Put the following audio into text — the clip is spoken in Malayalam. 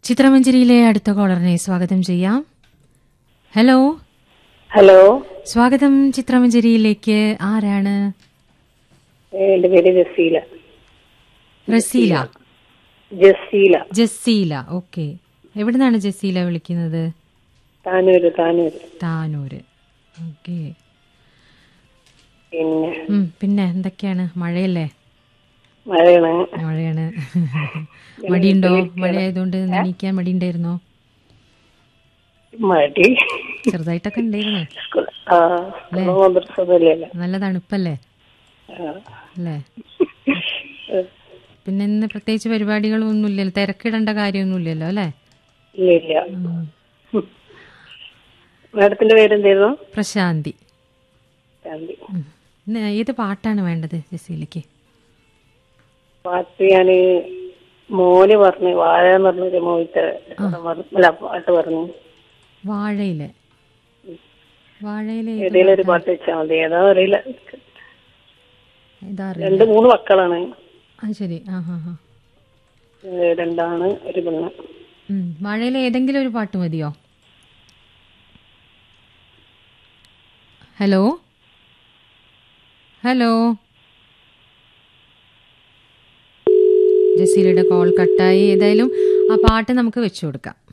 ചിത്രമഞ്ചേരിയിലെ അടുത്ത കോളറിനെ സ്വാഗതം ചെയ്യാം ഹലോ ഹലോ സ്വാഗതം ചിത്രമഞ്ചേരിയിലേക്ക് ആരാണ് എന്റെ പേര് ജസീല റസീല ജസീല ജസീല ഓക്കെ എവിടുന്നാണ് ജസീല വിളിക്കുന്നത് താനൂര് താനൂര് താനൂര് ഓക്കെ പിന്നെ പിന്നെ എന്തൊക്കെയാണ് മഴയല്ലേ മഴയാണ് മഴയാണ് മടിയുണ്ടോ മഴ ആയതുകൊണ്ട് എണീക്കാൻ മടിയുണ്ടായിരുന്നോ മടി ചെറുതായിട്ടൊക്കെ ഉണ്ടായിരുന്നു സ്കൂൾ- ആ സ്കൂളിൽ മദ്രസൊന്നുമില്ലല്ലോ നല്ല തണുപ്പല്ലേ ആ. അല്ലേ പിന്നെ ഇന്ന് പ്രത്യേകിച്ച് പരിപാടികളൊന്നും ഇല്ലല്ലോ തിരക്കിടേണ്ട കാര്യമൊന്നുമില്ലല്ലോ അല്ലേ ഇല്ല ഇല്ല മാഡത്തിന്റെ പേരെന്തായിരുന്നു പ്രശാന്തി ശാന്തി ഉം. ഇന്ന് ഏത് പാട്ടാണ് വേണ്ടത് ജസീലയ്ക്ക് പാട്ട് ഞാന് മോന് പറഞ്ഞു വാഴ എന്ന് പറഞ്ഞൊരു മോഹിത്തെ അല്ല പാട്ട് പറഞ്ഞു വാഴയിലെ വാഴയിലെ ഏത് ഏതെങ്കിലും ഒരു പാട്ട് വെച്ചാൽ മതി ഏതാ അറിയില്ല ഇതാ അറിയില്ല രണ്ട് മൂന്ന് മക്കളാണ് ആ ശരി ആ ഹാ ഹാ ഏ, രണ്ടാണ് ഒരു പെണ്ണ് ഉം. വാഴയിലെ ഏതെങ്കിലും ഒരു പാട്ട് മതിയോ ഹലോ ഹലോ ജസീലയുടെ കോൾ കട്ടായി ഏതായാലും ആ പാട്ട് നമുക്ക് വെച്ചു കൊടുക്കാം